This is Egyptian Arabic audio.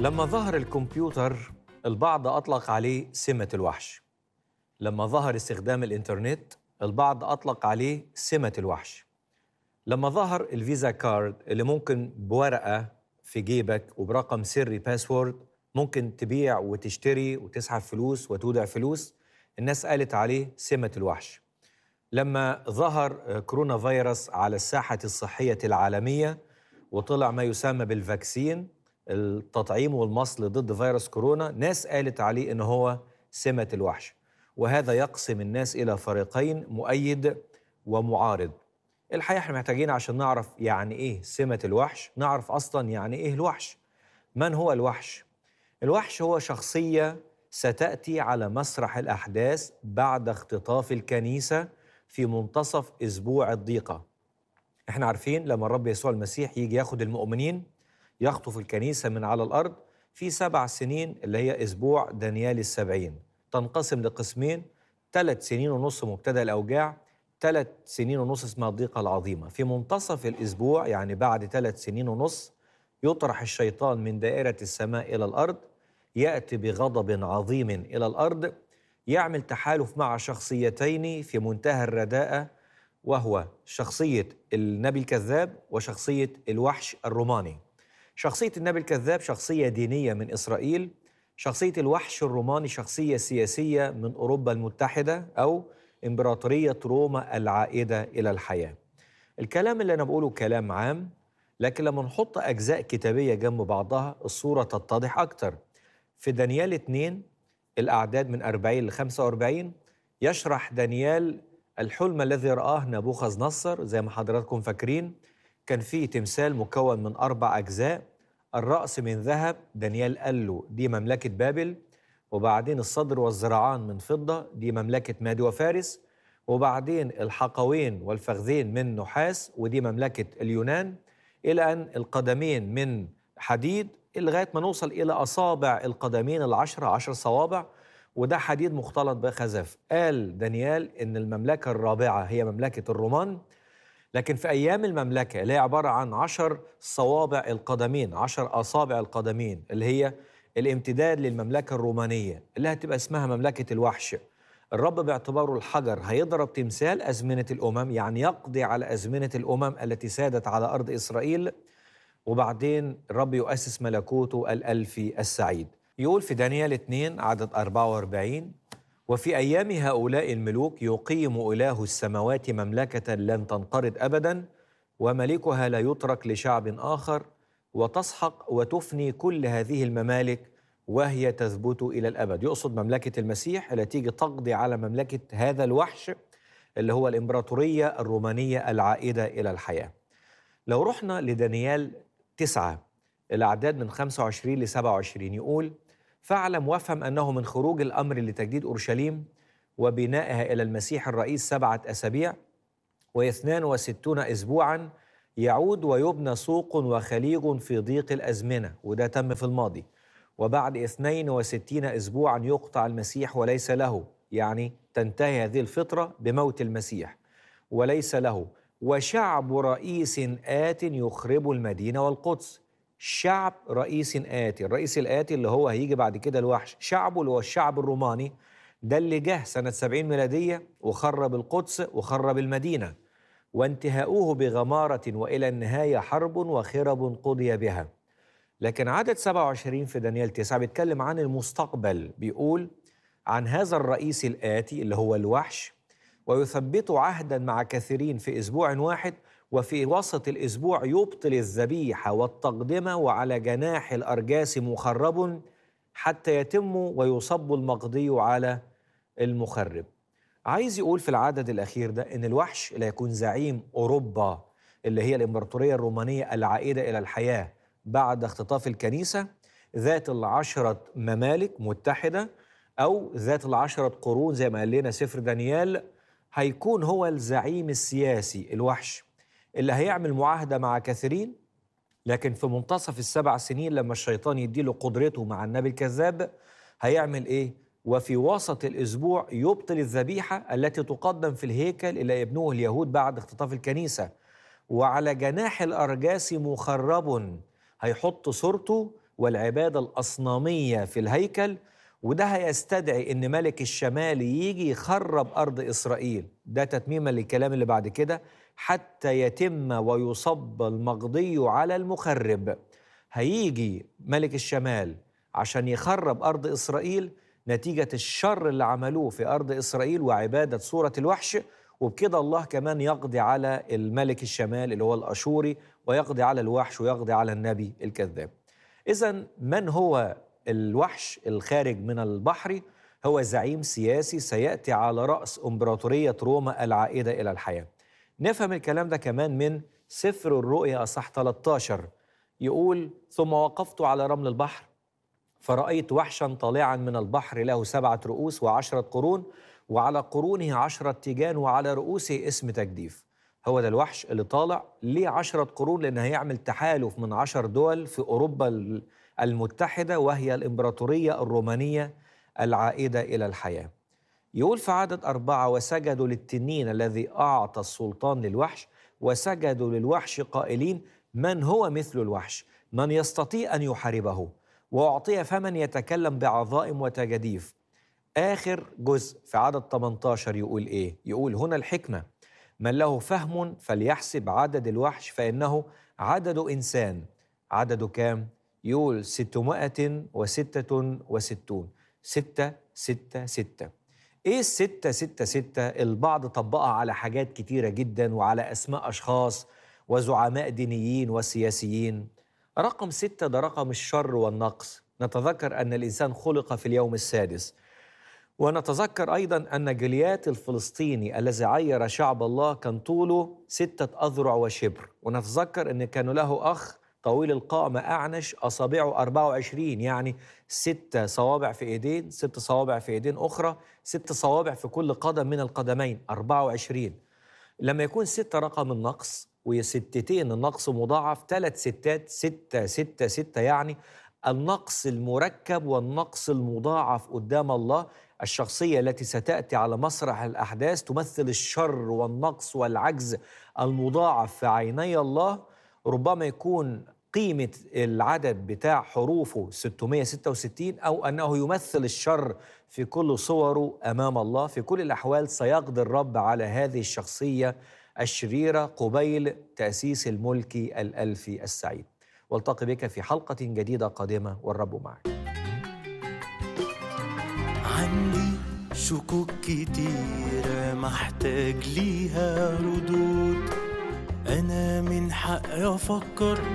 لما ظهر الكمبيوتر البعض أطلق عليه سمة الوحش لما ظهر استخدام الإنترنت البعض أطلق عليه سمة الوحش لما ظهر الفيزا كارد اللي ممكن بورقة في جيبك وبرقم سري باسورد ممكن تبيع وتشتري وتسحب فلوس وتودع فلوس الناس قالت عليه سمة الوحش لما ظهر كورونا فيروس على الساحة الصحية العالمية وطلع ما يسمى بالفاكسين التطعيم والمصل ضد فيروس كورونا ناس قالت عليه ان هو سمة الوحش وهذا يقسم الناس الى فريقين مؤيد ومعارض الحقيقة احنا محتاجين عشان نعرف يعني ايه سمة الوحش نعرف اصلا يعني ايه الوحش من هو الوحش الوحش هو شخصية ستأتي على مسرح الأحداث بعد اختطاف الكنيسة في منتصف أسبوع الضيقة احنا عارفين لما الرب يسوع المسيح يجي ياخد المؤمنين يخطف الكنيسة من على الأرض في سبع سنين اللي هي أسبوع دانيال السبعين تنقسم لقسمين ثلاث سنين ونص مبتدأ الأوجاع ثلاث سنين ونص اسمها الضيقة العظيمة في منتصف الأسبوع يعني بعد ثلاث سنين ونص يطرح الشيطان من دائرة السماء إلى الأرض يأتي بغضب عظيم إلى الأرض يعمل تحالف مع شخصيتين في منتهى الرداءة وهو شخصية النبي الكذاب وشخصية الوحش الروماني شخصية النبي الكذاب شخصية دينية من إسرائيل شخصية الوحش الروماني شخصية سياسية من أوروبا المتحدة أو إمبراطورية روما العائدة إلى الحياة الكلام اللي أنا بقوله كلام عام لكن لما نحط أجزاء كتابية جنب بعضها الصورة تتضح أكتر في دانيال 2 الأعداد من 40 ل 45 يشرح دانيال الحلم الذي رآه نبوخذ نصر زي ما حضراتكم فاكرين كان فيه تمثال مكون من أربع أجزاء الرأس من ذهب دانيال قال له دي مملكة بابل وبعدين الصدر والذراعان من فضة دي مملكة مادي وفارس وبعدين الحقوين والفخذين من نحاس ودي مملكة اليونان إلى أن القدمين من حديد لغاية ما نوصل إلى أصابع القدمين العشرة عشر صوابع وده حديد مختلط بخزف قال دانيال إن المملكة الرابعة هي مملكة الرومان لكن في أيام المملكة اللي هي عبارة عن عشر صوابع القدمين عشر أصابع القدمين اللي هي الامتداد للمملكة الرومانية اللي هتبقى اسمها مملكة الوحش الرب باعتباره الحجر هيضرب تمثال أزمنة الأمم يعني يقضي على أزمنة الأمم التي سادت على أرض إسرائيل وبعدين الرب يؤسس ملكوته الألفي السعيد يقول في دانيال 2 عدد 44 وفي أيام هؤلاء الملوك يقيم إله السماوات مملكة لن تنقرض أبدا وملكها لا يترك لشعب آخر وتسحق وتفني كل هذه الممالك وهي تثبت إلى الأبد يقصد مملكة المسيح التي تيجي تقضي على مملكة هذا الوحش اللي هو الإمبراطورية الرومانية العائدة إلى الحياة لو رحنا لدانيال تسعة الأعداد من 25 ل 27 يقول فاعلم وافهم أنه من خروج الأمر لتجديد أورشليم وبنائها إلى المسيح الرئيس سبعة أسابيع واثنان وستون أسبوعا يعود ويبنى سوق وخليج في ضيق الأزمنة وده تم في الماضي وبعد 62 أسبوعا يقطع المسيح وليس له يعني تنتهي هذه الفترة بموت المسيح وليس له وشعب رئيس آت يخرب المدينة والقدس شعب رئيس آتي الرئيس الآتي اللي هو هيجي بعد كده الوحش شعبه اللي هو الشعب الروماني ده اللي جه سنة 70 ميلادية وخرب القدس وخرب المدينة وانتهاؤه بغمارة وإلى النهاية حرب وخرب قضي بها لكن عدد 27 في دانيال 9 بيتكلم عن المستقبل بيقول عن هذا الرئيس الآتي اللي هو الوحش ويثبت عهدا مع كثيرين في أسبوع واحد وفي وسط الأسبوع يبطل الذبيحة والتقدمة وعلى جناح الأرجاس مخرب حتى يتم ويصب المقضي على المخرب عايز يقول في العدد الأخير ده إن الوحش لا يكون زعيم أوروبا اللي هي الإمبراطورية الرومانية العائدة إلى الحياة بعد اختطاف الكنيسة ذات العشرة ممالك متحدة أو ذات العشرة قرون زي ما قال لنا سفر دانيال هيكون هو الزعيم السياسي الوحش اللي هيعمل معاهدة مع كثيرين لكن في منتصف السبع سنين لما الشيطان يديله قدرته مع النبي الكذاب هيعمل ايه؟ وفي وسط الاسبوع يبطل الذبيحه التي تقدم في الهيكل الى يبنوه اليهود بعد اختطاف الكنيسه وعلى جناح الارجاس مخرب هيحط صورته والعبادة الأصنامية في الهيكل وده هيستدعي ان ملك الشمال يجي يخرب ارض اسرائيل ده تتميما للكلام اللي بعد كده حتى يتم ويصب المقضي على المخرب هيجي ملك الشمال عشان يخرب ارض اسرائيل نتيجه الشر اللي عملوه في ارض اسرائيل وعباده صوره الوحش وبكده الله كمان يقضي على الملك الشمال اللي هو الاشوري ويقضي على الوحش ويقضي على النبي الكذاب اذا من هو الوحش الخارج من البحر هو زعيم سياسي سياتي على راس امبراطوريه روما العائده الى الحياه. نفهم الكلام ده كمان من سفر الرؤيا اصح 13 يقول ثم وقفت على رمل البحر فرأيت وحشا طالعا من البحر له سبعة رؤوس وعشرة قرون وعلى قرونه عشرة تيجان وعلى رؤوسه اسم تجديف هو ده الوحش اللي طالع ليه عشرة قرون لأن هيعمل تحالف من عشر دول في أوروبا المتحدة وهي الإمبراطورية الرومانية العائدة إلى الحياة يقول في عدد أربعة وسجدوا للتنين الذي أعطى السلطان للوحش وسجدوا للوحش قائلين من هو مثل الوحش من يستطيع أن يحاربه وأعطي فمن يتكلم بعظائم وتجاديف آخر جزء في عدد 18 يقول إيه؟ يقول هنا الحكمة من له فهم فليحسب عدد الوحش فإنه عدد إنسان عدده كام؟ يقول ستمائة وستة وستون ستة ستة ستة إيه الستة ستة ستة؟ البعض طبقها على حاجات كتيرة جدا وعلى أسماء أشخاص وزعماء دينيين وسياسيين رقم ستة ده رقم الشر والنقص نتذكر أن الإنسان خلق في اليوم السادس ونتذكر أيضا أن جليات الفلسطيني الذي عير شعب الله كان طوله ستة أذرع وشبر ونتذكر أن كان له أخ طويل القامة أعنش أصابعه 24 يعني ستة صوابع في إيدين ست صوابع في إيدين أخرى ست صوابع في كل قدم من القدمين 24 لما يكون ستة رقم النقص وستتين النقص مضاعف ثلاث ستات ستة ستة ستة يعني النقص المركب والنقص المضاعف قدام الله الشخصية التي ستأتي على مسرح الأحداث تمثل الشر والنقص والعجز المضاعف في عيني الله ربما يكون قيمة العدد بتاع حروفه 666 أو أنه يمثل الشر في كل صوره أمام الله في كل الأحوال سيقضي الرب على هذه الشخصية الشريرة قبيل تأسيس الملك الألفي السعيد والتقي بك في حلقة جديدة قادمة والرب معك عندي شكوك كتيرة محتاج ليها ردود أنا من حقي أفكر